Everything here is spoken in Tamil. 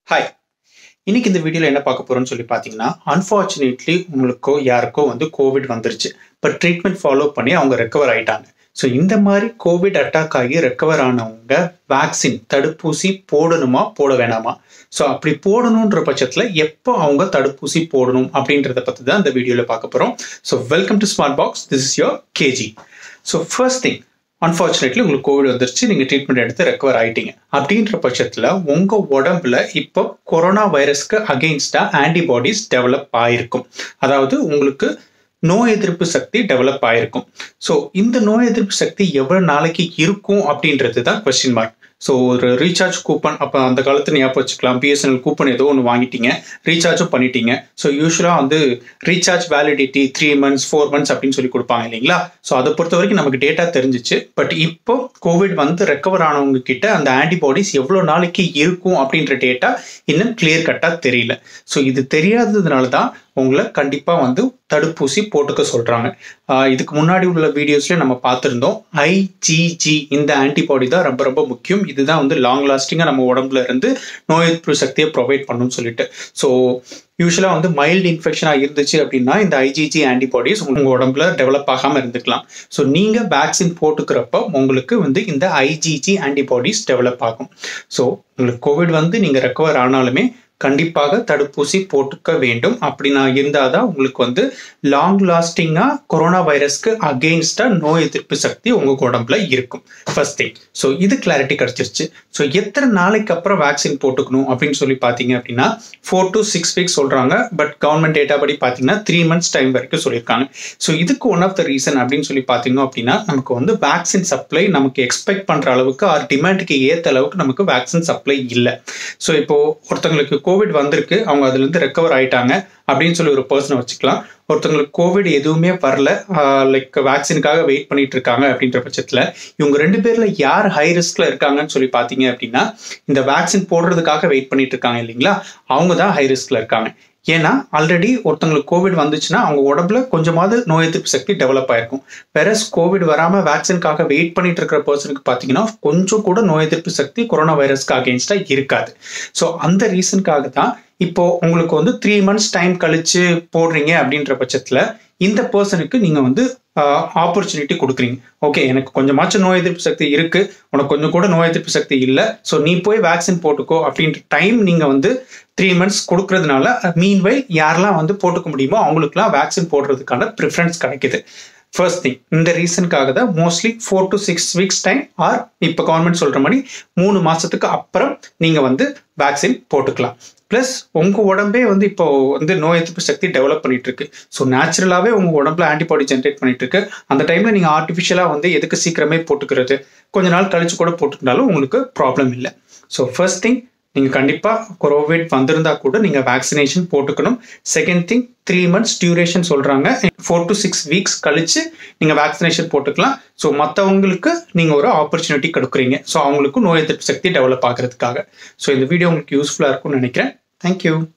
ஹாய் இன்னைக்கு இந்த வீடியோவில் என்ன பார்க்க போறோம்னு சொல்லி பார்த்தீங்கன்னா அன்ஃபார்ச்சுனேட்லி உங்களுக்கோ யாருக்கோ வந்து கோவிட் வந்துருச்சு பட் ட்ரீட்மெண்ட் ஃபாலோ பண்ணி அவங்க ரெக்கவர் ஆயிட்டாங்க ஸோ இந்த மாதிரி கோவிட் அட்டாக் ஆகி ரெக்கவர் ஆனவங்க வேக்சின் தடுப்பூசி போடணுமா போட வேணாமா ஸோ அப்படி போடணுன்ற பட்சத்தில் எப்போ அவங்க தடுப்பூசி போடணும் அப்படின்றத பற்றி தான் இந்த வீடியோவில் பார்க்க போகிறோம் so welcome to smart box this is your KG so first thing unfortunately உங்களுக்கு கோவிட் வந்துருச்சு நீங்கள் ட்ரீட்மெண்ட் எடுத்து ரெக்கவர் ஆயிட்டீங்க அப்படின்ற பட்சத்தில் உங்கள் உடம்புல இப்போ கொரோனா வைரஸ்க்கு அகெயின்ஸ்டாக ஆன்டிபாடிஸ் டெவலப் ஆயிருக்கும் அதாவது உங்களுக்கு நோய் எதிர்ப்பு சக்தி டெவலப் ஆயிருக்கும் ஸோ இந்த நோய் எதிர்ப்பு சக்தி எவ்வளோ நாளைக்கு இருக்கும் அப்படின்றது தான் கொஸ்டின் மார்க் ஸோ ஒரு ரீசார்ஜ் கூப்பன் அப்போ அந்த காலத்தில் ஞாபகம் வச்சுக்கலாம் பிஎஸ்என்எல் கூப்பன் ஏதோ ஒன்று வாங்கிட்டீங்க ரீசார்ஜும் பண்ணிட்டீங்க ஸோ யூஸ்வலாக வந்து recharge validity three months four months அப்படின்னு சொல்லி கொடுப்பாங்க இல்லைங்களா ஸோ அதை பொறுத்த வரைக்கும் நமக்கு டேட்டா தெரிஞ்சிச்சு பட் இப்போ கோவிட் வந்து ரெக்கவர் ஆனவங்க கிட்ட அந்த ஆன்டிபாடிஸ் எவ்வளோ நாளைக்கு இருக்கும் அப்படின்ற டேட்டா இன்னும் கிளியர் கட்டாக தெரியல ஸோ இது தெரியாததுனால தான் உங்களை கண்டிப்பாக வந்து தடுப்பூசி போட்டுக்க சொல்கிறாங்க இதுக்கு முன்னாடி உள்ள வீடியோஸ்லேயே நம்ம பார்த்துருந்தோம் ஐஜிஜி இந்த ஆன்டிபாடி தான் ரொம்ப ரொம்ப முக்கியம் இதுதான் வந்து லாங் லாஸ்டிங்காக நம்ம உடம்புல இருந்து நோய் எதிர்ப்பு சக்தியை ப்ரொவைட் பண்ணணும்னு சொல்லிட்டு ஸோ யூஸ்வலாக வந்து மைல்டு இன்ஃபெக்ஷனாக இருந்துச்சு அப்படின்னா இந்த ஐஜிஜி ஆன்டிபாடிஸ் உங்கள் உடம்புல டெவலப் ஆகாமல் இருந்துக்கலாம் ஸோ நீங்கள் வேக்சின் போட்டுக்கிறப்ப உங்களுக்கு வந்து இந்த ஐஜிஜி ஆன்டிபாடிஸ் டெவலப் ஆகும் ஸோ உங்களுக்கு கோவிட் வந்து நீங்கள் ரெக்கவர் ஆனாலுமே கண்டிப்பாக தடுப்பூசி போட்டுக்க வேண்டும் அப்படி நான் இருந்தால் தான் உங்களுக்கு வந்து லாங் லாஸ்டிங்காக கொரோனா வைரஸ்க்கு அகெயின்ஸ்டாக நோய் எதிர்ப்பு சக்தி உங்கள் உடம்புல இருக்கும் ஃபர்ஸ்ட் திங் ஸோ இது கிளாரிட்டி கிடச்சிருச்சு ஸோ எத்தனை நாளைக்கு அப்புறம் வேக்சின் போட்டுக்கணும் அப்படின்னு சொல்லி பார்த்தீங்க அப்படின்னா ஃபோர் டு சிக்ஸ் வீக்ஸ் சொல்கிறாங்க பட் கவர்மெண்ட் டேட்டா படி பார்த்தீங்கன்னா த்ரீ மந்த்ஸ் டைம் வரைக்கும் சொல்லியிருக்காங்க ஸோ இதுக்கு ஒன் ஆஃப் த ரீசன் அப்படின்னு சொல்லி பார்த்தீங்க அப்படின்னா நமக்கு வந்து வேக்சின் சப்ளை நமக்கு எக்ஸ்பெக்ட் பண்ணுற அளவுக்கு ஆர் டிமாண்டுக்கு ஏற்ற அளவுக்கு நமக்கு வேக்சின் சப்ளை இல்லை ஸோ இப்போ ஒருத்தங்களுக்கு கோவிட் வந்திருக்கு அவங்க அதுலேருந்து ரெக்கவர் ஆயிட்டாங்க அப்படின்னு சொல்லி ஒரு பர்சனை வச்சுக்கலாம் ஒருத்தவங்களுக்கு கோவிட் எதுவுமே வரல லைக் வேக்சினுக்காக வெயிட் பண்ணிட்டு இருக்காங்க அப்படின்ற பட்சத்தில் இவங்க ரெண்டு பேர்ல யார் ஹை ரிஸ்க்ல இருக்காங்கன்னு சொல்லி பார்த்தீங்க அப்படின்னா இந்த வேக்சின் போடுறதுக்காக வெயிட் பண்ணிட்டு இருக்காங்க இல்லைங்களா அவங்க தான் ஹை ரிஸ்க்ல இருக்காங்க ஏன்னா ஆல்ரெடி ஒருத்தவங்களுக்கு கோவிட் வந்துச்சுன்னா அவங்க உடம்புல கொஞ்சமாவது நோய் எதிர்ப்பு சக்தி டெவலப் ஆயிருக்கும் பெரஸ் கோவிட் வராமல் வேக்சினுக்காக வெயிட் பண்ணிட்டு இருக்கிற பர்சனுக்கு பார்த்தீங்கன்னா கொஞ்சம் கூட நோய் எதிர்ப்பு சக்தி கொரோனா வைரஸ்க்கு அகேன்ஸ்டாக இருக்காது ஸோ அந்த ரீசனுக்காக தான் இப்போ உங்களுக்கு வந்து த்ரீ மந்த்ஸ் டைம் கழிச்சு போடுறீங்க அப்படின்ற பட்சத்தில் இந்த பர்சனுக்கு நீங்கள் வந்து ஆப்பர்ச்சுனிட்டி கொடுக்குறீங்க ஓகே எனக்கு கொஞ்சமாச்சும் நோய் எதிர்ப்பு சக்தி இருக்கு உனக்கு கொஞ்சம் கூட நோய் எதிர்ப்பு சக்தி இல்லை ஸோ நீ போய் வேக்சின் போட்டுக்கோ அப்படின்ற டைம் நீங்கள் வந்து த்ரீ மந்த்ஸ் கொடுக்கறதுனால மீன்வைல் யாரெல்லாம் வந்து போட்டுக்க முடியுமோ அவங்களுக்குலாம் வேக்சின் போடுறதுக்கான ப்ரிஃபரன்ஸ் கிடைக்குது ஃபர்ஸ்ட் திங் இந்த ரீசனுக்காக தான் mostly four to six weeks time or இப்போ கவர்மெண்ட் சொல்கிற மாதிரி மூணு மாதத்துக்கு அப்புறம் நீங்கள் வந்து வேக்சின் போட்டுக்கலாம் ப்ளஸ் உங்கள் உடம்பே வந்து இப்போ வந்து நோய் எதிர்ப்பு சக்தி டெவலப் பண்ணிட்டு இருக்கு ஸோ நேச்சுரலாகவே உங்கள் உடம்புல ஆன்டிபாடி ஜென்ரேட் பண்ணிட்டு இருக்கு அந்த டைமில் நீங்கள் ஆர்டிஃபிஷியலாக வந்து எதுக்கு சீக்கிரமே போட்டுக்கிறது கொஞ்ச நாள் கழிச்சு கூட போட்டுக்கிட்டாலும் உங்களுக்கு ப்ராப்ளம் இல்லை ஸோ ஃபர்ஸ்ட் திங் நீங்கள் கண்டிப்பாக கோவிட் வந்திருந்தா கூட நீங்கள் வேக்சினேஷன் போட்டுக்கணும் second thing three months duration சொல்கிறாங்க ஃபோர் டு சிக்ஸ் வீக்ஸ் கழிச்சு நீங்கள் வேக்சினேஷன் போட்டுக்கலாம் ஸோ மற்றவங்களுக்கு நீங்கள் ஒரு ஆப்பர்ச்சுனிட்டி கொடுக்குறீங்க ஸோ அவங்களுக்கும் நோய் எதிர்ப்பு சக்தி டெவலப் ஆகிறதுக்காக ஸோ இந்த வீடியோ உங்களுக்கு யூஸ்ஃபுல்லாக இருக்கும்னு நினைக்கிறேன் தேங்க்யூ